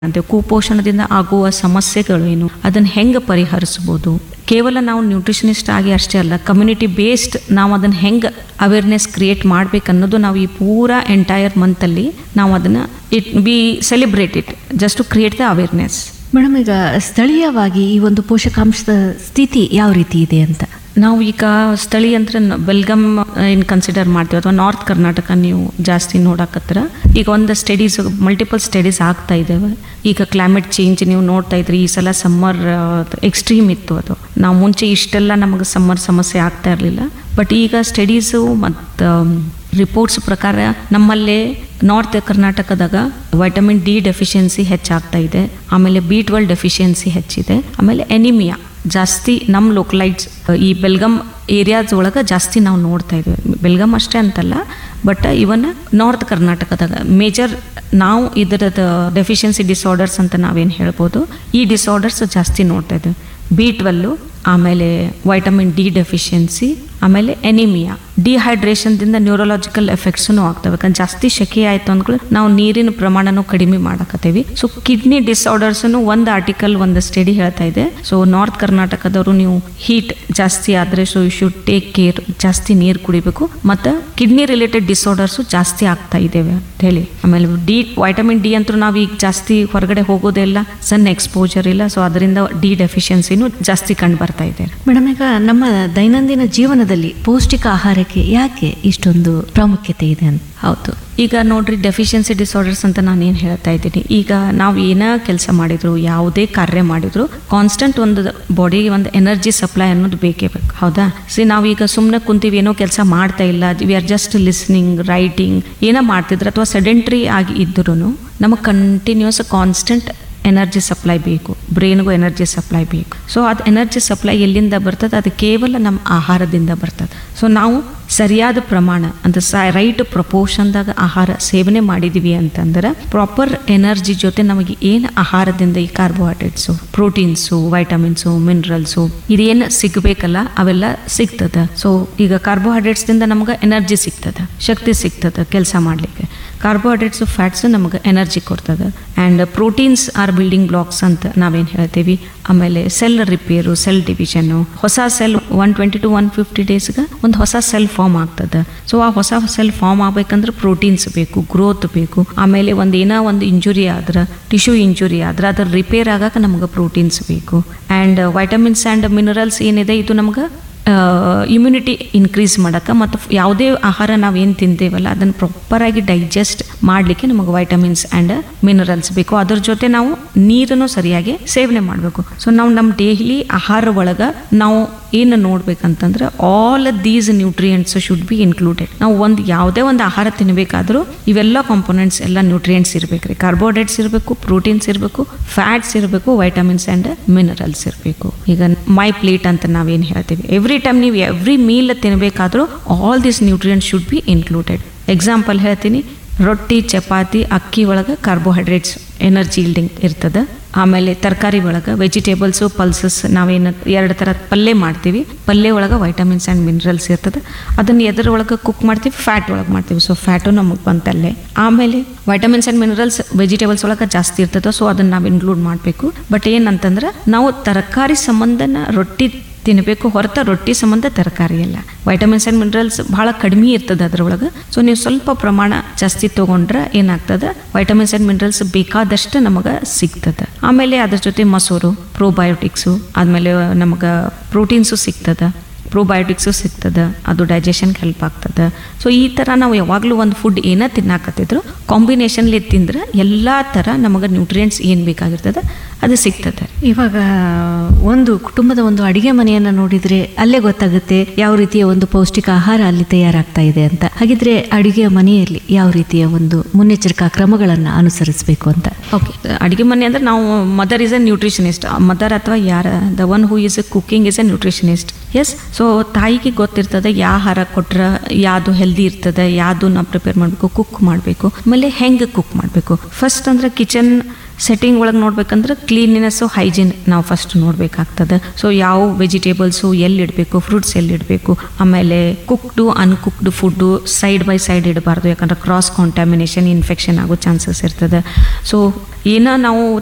ಅಂತ ಕುಪೋಷಣದಿಂದ ಆಗುವ ಸಮಸ್ಯೆಗಳು ಏನು ಅದನ್ನ ಹೆಂಗೆ ಪರಿಹರಿಸ್ಬೋದು ಕೇವಲ ನಾವು ನ್ಯೂಟ್ರಿಷನಿಸ್ಟ್ ಆಗಿ ಅಷ್ಟೇ ಅಲ್ಲ ಕಮ್ಯುನಿಟಿ ಬೇಸ್ಡ್ ನಾವು ಅದನ್ನ ಹೆಂಗೆ ಅವೇರ್ನೆಸ್ ಕ್ರಿಯೇಟ್ ಮಾಡ್ಬೇಕು ಅನ್ನೋದು ನಾವು ಈ ಪೂರಾ ಎಂಟೈರ್ ಮಂತಲ್ಲಿ ನಾವು ಅದನ್ನ it be celebrate it just to create the awareness madam ಈಗ ಸ್ಥಳೀಯವಾಗಿ ಈ ಒಂದು ಪೋಷಕಾಂಶದ ಸ್ಥಿತಿ ಯಾವ ರೀತಿ ಇದೆ ಅಂತ ನಾವು ಈಗ ಸ್ಥಳೀಯ ಅಂದ್ರೆ ನ- ಬೆಲ್ಗಮ್ ಏನು ಕನ್ಸಿಡರ್ ಮಾಡ್ತೀವಿ ಅಥವಾ ನಾರ್ತ್ ಕರ್ನಾಟಕ ನೀವು ಜಾಸ್ತಿ ನೋಡಕತ್ತರ ಈಗ ಒಂದು ಸ್ಟಡೀಸ್ ಮಲ್ಟಿಪಲ್ ಸ್ಟಡೀಸ್ ಆಗ್ತಾ ಇದ್ದಾವೆ ಈಗ ಕ್ಲೈಮೇಟ್ ಚೇಂಜ್ ನೀವು ನೋಡ್ತಾ ಇದ್ರಿ ಈ ಸಲ ಸಮ್ಮರ್ ಎಕ್ಸ್ಟ್ರೀಮ್ ಇತ್ತು ಅದು ನಾವು ಮುಂಚೆ ಇಷ್ಟೆಲ್ಲ ನಮಗೆ ಸಮ್ಮರ್ ಸಮಸ್ಯೆ ಆಗ್ತಾ ಇರಲಿಲ್ಲ ಬಟ್ ಈಗ ಸ್ಟಡೀಸು ಮತ್ತು ರಿಪೋರ್ಟ್ಸ್ ಪ್ರಕಾರ ನಮ್ಮಲ್ಲೇ ನಾರ್ತ್ ಕರ್ನಾಟಕದಾಗ ವೈಟಮಿನ್ ಡಿ ಡೆಫಿಷಿಯನ್ಸಿ ಹೆಚ್ಚಾಗ್ತಾ ಇದೆ ಆಮೇಲೆ ಬಿ ಟ್ವೆಲ್ ಡೆಫಿಷಿಯನ್ಸಿ ಹೆಚ್ಚಿದೆ ಆಮೇಲೆ ಎನಿಮಿಯಾ ಜಾಸ್ತಿ ನಮ್ಮ ಲೋಕಲೈಟ್ಸ್ ಈ ಬೆಲ್ಗಮ್ ಏರಿಯಾಸ್ ಒಳಗೆ ಜಾಸ್ತಿ ನಾವು ನೋಡ್ತಾ ಇದ್ದೀವಿ ಬೆಲ್ಗಮ್ ಅಷ್ಟೇ ಅಂತಲ್ಲ ಬಟ್ ಇವನ್ ನಾರ್ತ್ ಕರ್ನಾಟಕದಾಗ ಮೇಜರ್ ನಾವು ಇದರದ ಡೆಫಿಷಿಯನ್ಸಿ ಡಿಸಾರ್ಡರ್ಸ್ ಅಂತ ನಾವೇನು ಹೇಳ್ಬೋದು ಈ ಡಿಸಾರ್ಡರ್ಸ್ ಜಾಸ್ತಿ ನೋಡ್ತಾ ಇದ್ದೀವಿ ಬಿ ಟ್ವೆಲ್ಲು ಆಮೇಲೆ ವೈಟಮಿನ್ ಡಿ ಡೆಫಿಷಿಯನ್ಸಿ ಆಮೇಲೆ ಎನಿಮಿಯಾ ಡಿಹೈಡ್ರೇಷನ್ದಿಂದ ನ್ಯೂರಲಾಜಿಕಲ್ ಎಫೆಕ್ಟ್ಸೂ ಆಗ್ತವೆ ಯಾಕಂದ್ರೆ ಜಾಸ್ತಿ ಶೆಕೆ ಆಯಿತು ಅಂದ್ಗಳು ನಾವು ನೀರಿನ ಪ್ರಮಾಣನೂ ಕಡಿಮೆ ಮಾಡಕತ್ತೀವಿ ಸೊ ಕಿಡ್ನಿ ಡಿಸಾರ್ಡರ್ಸ್ನು ಒಂದು ಆರ್ಟಿಕಲ್ ಒಂದು ಸ್ಟಡಿ ಹೇಳ್ತಾ ಇದೆ ಸೊ ನಾರ್ತ್ ಕರ್ನಾಟಕದವರು ನೀವು ಹೀಟ್ ಜಾಸ್ತಿ ಆದರೆ so you should take care ಜಾಸ್ತಿ ನೀರು ಕುಡಿಬೇಕು ಮತ್ತು ಕಿಡ್ನಿ ರಿಲೇಟೆಡ್ ಡಿಸಾರ್ಡರ್ಸು ಜಾಸ್ತಿ ಆಗ್ತಾ ಇದ್ದೇವೆ ಅಂತ ಹೇಳಿ ಆಮೇಲೆ ಡಿ ವೈಟಮಿನ್ ಡಿ ಅಂತೂ ನಾವು ಈಗ ಜಾಸ್ತಿ ಹೊರಗಡೆ ಹೋಗೋದೇ ಇಲ್ಲ ಸನ್ ಎಕ್ಸ್ಪೋಜರ್ ಇಲ್ಲ ಸೊ ಅದರಿಂದ ಡಿ ಡೆಫಿಷಿಯನ್ಸಿನೂ ಜಾಸ್ತಿ ಕಂಡು ಬರ್ತಾ ಇದೆ ಮೇಡಮ್ ಈಗ ನಮ್ಮ ದೈನಂದಿನ ಜೀವನದಲ್ಲಿ ಪೌಷ್ಟಿಕ ಆಹಾರಕ್ಕೆ ಯಾಕೆ ಇಷ್ಟೊಂದು ಪ್ರಾಮುಖ್ಯತೆ ಇದೆ ಅಂತ ಹೌದು ಈಗ ನೋಡ್ರಿ ಡೆಫಿಷಿಯನ್ಸಿ ಡಿಸಾರ್ಡರ್ಸ್ ಅಂತ ನಾನು ಏನು ಹೇಳ್ತಾ ಇದ್ದೀನಿ ಈಗ ನಾವು ಏನೇ ಕೆಲಸ ಮಾಡಿದ್ರು ಯಾವುದೇ ಕಾರ್ಯ ಮಾಡಿದ್ರು ಕಾನ್ಸ್ಟೆಂಟ್ ಒಂದು ಬಾಡಿಗೆ ಒಂದು ಎನರ್ಜಿ ಸಪ್ಲೈ ಅನ್ನೋದು ಬೇಕೇ ಬೇಕು ಹೌದಾ ಸಿ ನಾವೀಗ ಸುಮ್ಮನೆ ಕುಂತೀವಿ ಏನೋ ಕೆಲಸ ಮಾಡ್ತಾ ಇಲ್ಲ we are just listening writing ಏನೋ ಮಾಡ್ತಿದ್ರೆ ಅಥವಾ ಸೆಡೆಂಟ್ರಿ ಆಗಿ ಇದ್ರೂ ನಮಗೆ ಕಂಟಿನ್ಯೂಸ್ ಕಾನ್ಸ್ಟೆಂಟ್ ಎನರ್ಜಿ ಸಪ್ಲೈ ಬೇಕು ಬ್ರೈನ್ಗೂ ಎನರ್ಜಿ ಸಪ್ಲೈ ಬೇಕು ಸೊ ಅದು ಎನರ್ಜಿ ಸಪ್ಲೈ ಎಲ್ಲಿಂದ ಬರ್ತದೆ ಅದು ಕೇವಲ ನಮ್ಮ ಆಹಾರದಿಂದ ಬರ್ತದೆ ಸೊ ನಾವು ಸರಿಯಾದ ಪ್ರಮಾಣ ಅಂದ್ರೆ ಸ ರೈಟ್ ಪ್ರಪೋರ್ಷನ್ದಾಗ ಆಹಾರ ಸೇವನೆ ಮಾಡಿದೀವಿ ಅಂತಂದ್ರೆ ಪ್ರಾಪರ್ ಎನರ್ಜಿ ಜೊತೆ ನಮಗೆ ಏನು ಆಹಾರದಿಂದ ಈ ಕಾರ್ಬೋಹೈಡ್ರೇಟ್ಸು ಪ್ರೋಟೀನ್ಸು ವೈಟಮಿನ್ಸು ಮಿನರಲ್ಸು ಇದೇನು ಸಿಗಬೇಕಲ್ಲ ಅವೆಲ್ಲ ಸಿಗ್ತದ ಸೊ ಈಗ ಕಾರ್ಬೋಹೈಡ್ರೇಟ್ಸ್ದಿಂದ ನಮ್ಗೆ ಎನರ್ಜಿ ಸಿಗ್ತದ ಶಕ್ತಿ ಸಿಗ್ತದ ಕೆಲಸ ಮಾಡಲಿಕ್ಕೆ ಕಾರ್ಬೋಹೈಡ್ರೇಟ್ಸು ಫ್ಯಾಟ್ಸ್ ನಮಗೆ ಎನರ್ಜಿ ಕೊಡ್ತದೆ and proteins are building blocks ಅಂತ ನಾವೇನು ಹೇಳ್ತೀವಿ ಆಮೇಲೆ ಸೆಲ್ ರಿಪೇರು ಸೆಲ್ ಡಿವಿಷನ್ನು ಹೊಸ cell one twenty to one fifty ಡೇಸ್ಗೆ ಒಂದು ಹೊಸ ಸೆಲ್ ಫಾರ್ಮ್ ಆಗ್ತದೆ ಸೊ ಆ ಹೊಸ ಸೆಲ್ ಫಾರ್ಮ್ ಆಗ್ಬೇಕಂದ್ರೆ ಪ್ರೋಟೀನ್ಸ್ ಬೇಕು ಗ್ರೋತ್ ಬೇಕು ಆಮೇಲೆ ಒಂದು ಏನೋ ಒಂದು ಇಂಜುರಿ ಆದ್ರೆ ಟಿಶ್ಯೂ ಇಂಜುರಿ ಆದ್ರೆ ಅದ್ರ ರಿಪೇರ್ ಆಗಕ್ಕೆ ನಮ್ಗೆ ಪ್ರೋಟೀನ್ಸ್ ಬೇಕು ಆ್ಯಂಡ್ ವೈಟಮಿನ್ಸ್ ಆ್ಯಂಡ್ ಮಿನರಲ್ಸ್ ಏನಿದೆ ಇದು ನಮ್ಗೆ ಇಮ್ಯುನಿಟಿ ಇನ್ಕ್ರೀಸ್ ಮಾಡೋಕ್ಕೆ ಮತ್ತು ಯಾವುದೇ ಆಹಾರ ನಾವು ಏನು ತಿಂತೇವಲ್ಲ ಅದನ್ನು ಪ್ರಾಪರಾಗಿ ಡೈಜೆಸ್ಟ್ ಮಾಡಲಿಕ್ಕೆ ನಮಗೆ ವೈಟಮಿನ್ಸ್ ಆ್ಯಂಡ್ ಮಿನರಲ್ಸ್ ಬೇಕು ಅದ್ರ ಜೊತೆ ನಾವು ನೀರನ್ನು ಸರಿಯಾಗಿ ಸೇವನೆ ಮಾಡಬೇಕು ಸೊ ನಾವು ನಮ್ಮ ಡೈಲಿ ಆಹಾರ ಒಳಗೆ ನಾವು ಏನು ನೋಡ್ಬೇಕಂತಂದ್ರೆ all these nutrients should be included ನಾವು ಒಂದು ಯಾವುದೇ ಒಂದು ಆಹಾರ ತಿನ್ನಬೇಕಾದ್ರೂ ಇವೆಲ್ಲ ಕಾಂಪೊನೆಂಟ್ಸ್ ಎಲ್ಲ ನ್ಯೂಟ್ರಿಯೆಂಟ್ಸ್ ಇರಬೇಕು ರೀ ಕಾರ್ಬೋಹೈಡ್ರೇಟ್ಸ್ ಇರಬೇಕು ಪ್ರೋಟೀನ್ಸ್ ಇರಬೇಕು ಫ್ಯಾಟ್ಸ್ ಇರಬೇಕು ವೈಟಮಿನ್ಸ್ ಆ್ಯಂಡ್ ಮಿನರಲ್ಸ್ ಇರಬೇಕು ಈಗ ಮೈ ಪ್ಲೇಟ್ ಅಂತ ನಾವೇನು ಹೇಳ್ತೀವಿ ಎವ್ರಿ ಟೈಮ್ ನೀವು ಎವ್ರಿ ಮೀಲ್ ತಿನ್ನಬೇಕಾದ್ರೂ all this nutrients should be included example ಹೇಳ್ತೀನಿ ರೊಟ್ಟಿ ಚಪಾತಿ ಅಕ್ಕಿ ಒಳಗೆ ಕಾರ್ಬೋಹೈಡ್ರೇಟ್ಸ್ ಎನರ್ಜಿ ಇಲ್ಡಿಂಗ್ ಇರ್ತದೆ ಆಮೇಲೆ ತರಕಾರಿ ಒಳಗೆ ವೆಜಿಟೇಬಲ್ಸು ಪಲ್ಸಸ್ ನಾವೇನು ಎರಡು ಥರ ಪಲ್ಯ ಮಾಡ್ತೀವಿ ಪಲ್ಯ ಒಳಗೆ ವೈಟಮಿನ್ಸ್ ಆ್ಯಂಡ್ ಮಿನರಲ್ಸ್ ಇರ್ತದೆ ಅದನ್ನು ಎದ್ರ ಒಳಗೆ ಕುಕ್ ಮಾಡ್ತೀವಿ ಫ್ಯಾಟ್ ಒಳಗೆ ಮಾಡ್ತೀವಿ ಸೊ ಫ್ಯಾಟು ನಮಗೆ ಬಂತಲ್ಲೇ ಆಮೇಲೆ ವೈಟಮಿನ್ಸ್ ಆ್ಯಂಡ್ ಮಿನರಲ್ಸ್ ವೆಜಿಟೇಬಲ್ಸ್ ಒಳಗೆ ಜಾಸ್ತಿ ಇರ್ತದೆ ಸೊ ಅದನ್ನು ನಾವು ಇನ್ಕ್ಲೂಡ್ ಮಾಡಬೇಕು ಬಟ್ ಏನಂತಂದ್ರೆ ನಾವು ತರಕಾರಿ ಸಂಬಂಧನ ರೊಟ್ಟಿ ತಿನ್ನಬೇಕು ಹೊರತ ರೊಟ್ಟಿ ಸಂಬಂಧ ತರಕಾರಿ ಎಲ್ಲ ವೈಟಮಿನ್ಸ್ ಆ್ಯಂಡ್ ಮಿನರಲ್ಸ್ ಭಾಳ ಕಡಿಮೆ ಇರ್ತದೆ ಅದ್ರೊಳಗೆ ಸೊ ನೀವು ಸ್ವಲ್ಪ ಪ್ರಮಾಣ ಜಾಸ್ತಿ ತೊಗೊಂಡ್ರೆ ಏನಾಗ್ತದೆ ವೈಟಮಿನ್ಸ್ ಆ್ಯಂಡ್ ಮಿನರಲ್ಸ್ ಬೇಕಾದಷ್ಟು ನಮಗೆ ಸಿಗ್ತದೆ ಆಮೇಲೆ ಅದ್ರ ಜೊತೆ ಮೊಸರು ಪ್ರೋಬಯೋಟಿಕ್ಸು ಆದಮೇಲೆ ನಮಗೆ ಪ್ರೋಟೀನ್ಸು ಸಿಗ್ತದೆ ಪ್ರೋಬಯೋಟಿಕ್ಸು ಸಿಗ್ತದೆ ಅದು ಡೈಜೆಷನ್ಗೆ ಹೆಲ್ಪ್ ಆಗ್ತದೆ ಸೊ ಈ ಥರ ನಾವು ಯಾವಾಗಲೂ ಒಂದು ಫುಡ್ ಏನೇ ತಿನ್ನಾಕತ್ತಿದ್ರು ಕಾಂಬಿನೇಷನ್ಲಿ ತಿಂದ್ರೆ ಎಲ್ಲ ಥರ ನಮಗೆ ನ್ಯೂಟ್ರಿಯೆಂಟ್ಸ್ ಏನು ಬೇಕಾಗಿರ್ತದೆ ಅದು ಸಿಗ್ತದೆ ಇವಾಗ ಒಂದು ಕುಟುಂಬದ ಒಂದು ಅಡಿಗೆ ಮನೆಯನ್ನ ನೋಡಿದ್ರೆ ಅಲ್ಲೇ ಗೊತ್ತಾಗುತ್ತೆ ಯಾವ ರೀತಿಯ ಒಂದು ಪೌಷ್ಟಿಕ ಆಹಾರ ಅಲ್ಲಿ ತಯಾರಾಗ್ತಾ ಇದೆ ಅಂತ ಹಾಗಿದ್ರೆ ಅಡಿಗೆ ಮನೆಯಲ್ಲಿ ಯಾವ ರೀತಿಯ ಒಂದು ಮುನ್ನೆಚ್ಚರಿಕಾ ಕ್ರಮಗಳನ್ನ ಅನುಸರಿಸಬೇಕು ಅಂತ ಓಕೆ ಅಡುಗೆ ಮನೆ ಅಂದ್ರೆ ನಾವು mother is a nutritionist mother ಅಥವಾ ಯಾರ the one who is a cooking is a nutritionist yes so ತಾಯಿಗೆ ಗೊತ್ತಿರ್ತದೆ ಯಾವ ಆಹಾರ ಕೊಟ್ರೆ ಯಾವುದು ಹೆಲ್ದಿ ಇರ್ತದೆ ಯಾವುದು ನಾವು ಪ್ರಿಪೇರ್ ಮಾಡಬೇಕು ಕುಕ್ ಮಾಡಬೇಕು ಆಮೇಲೆ ಹೆಂಗೆ ಕುಕ್ ಮಾಡಬೇಕು ಫಸ್ಟ್ ಅಂದ್ರೆ ಕಿಚನ್ ಸೆಟ್ಟಿಂಗ್ ಒಳಗೆ ನೋಡ್ಬೇಕಂದ್ರೆ ಕ್ಲೀನ್ನೆಸ್ಸು ಹೈಜೀನ್ ನಾವು ಫಸ್ಟ್ ನೋಡ್ಬೇಕಾಗ್ತದೆ ಸೊ ಯಾವ ವೆಜಿಟೇಬಲ್ಸು ಎಲ್ಲಿ ಇಡಬೇಕು ಫ್ರೂಟ್ಸ್ ಎಲ್ಲಿ ಇಡಬೇಕು ಆಮೇಲೆ cooked uncooked food side by side ಇಡಬಾರ್ದು ಯಾಕಂದ್ರೆ ಕ್ರಾಸ್ ಕಾಂಟ್ಯಾಮಿನೇಷನ್ ಇನ್ಫೆಕ್ಷನ್ ಆಗೋ ಚಾನ್ಸಸ್ ಇರ್ತದೆ ಸೊ ಏನೋ ನಾವು